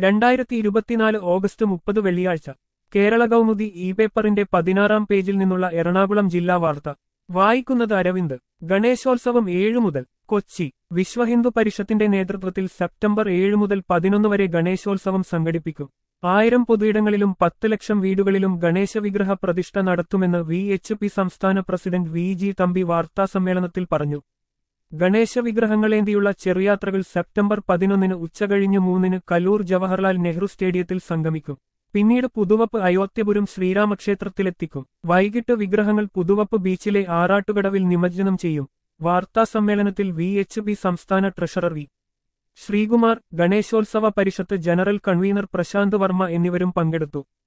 രണ്ടായിരത്തി ഇരുപത്തിനാല് ഓഗസ്റ്റ് മുപ്പത് വെള്ളിയാഴ്ച കേരള കൗമുദി ഇ പേപ്പറിന്റെ പതിനാറാം പേജിൽ നിന്നുള്ള എറണാകുളം ജില്ലാ വാർത്ത വായിക്കുന്നത് അരവിന്ദ് ഗണേശോത്സവം ഏഴു മുതൽ കൊച്ചി വിശ്വഹിന്ദു പരിഷത്തിന്റെ നേതൃത്വത്തിൽ സെപ്റ്റംബർ ഏഴ് മുതൽ പതിനൊന്ന് വരെ ഗണേശോത്സവം സംഘടിപ്പിക്കും ആയിരം പൊതുയിടങ്ങളിലും പത്ത് ലക്ഷം വീടുകളിലും ഗണേശ വിഗ്രഹ പ്രതിഷ്ഠ നടത്തുമെന്ന് വി എച്ച് പി സംസ്ഥാന പ്രസിഡന്റ് വി ജി തമ്പി വാർത്താസമ്മേളനത്തിൽ പറഞ്ഞു ഗണേശ വിഗ്രഹങ്ങളേന്തിയുള്ള ചെറുയാത്രകൾ സെപ്റ്റംബർ പതിനൊന്നിന് ഉച്ചകഴിഞ്ഞ് മൂന്നിന് കലൂർ ജവഹർലാൽ നെഹ്റു സ്റ്റേഡിയത്തിൽ സംഗമിക്കും പിന്നീട് പുതുവപ്പ് അയോധ്യപുരം ശ്രീരാമക്ഷേത്രത്തിലെത്തിക്കും വൈകിട്ട് വിഗ്രഹങ്ങൾ പുതുവപ്പ് ബീച്ചിലെ ആറാട്ടുകടവിൽ നിമജ്ജനം ചെയ്യും വാർത്താസമ്മേളനത്തിൽ വി എച്ച് പി സംസ്ഥാന treasurer V Sreekumar Ganeshotsava Parishad general convener Prashanth Varma എന്നിവരും പങ്കെടുത്തു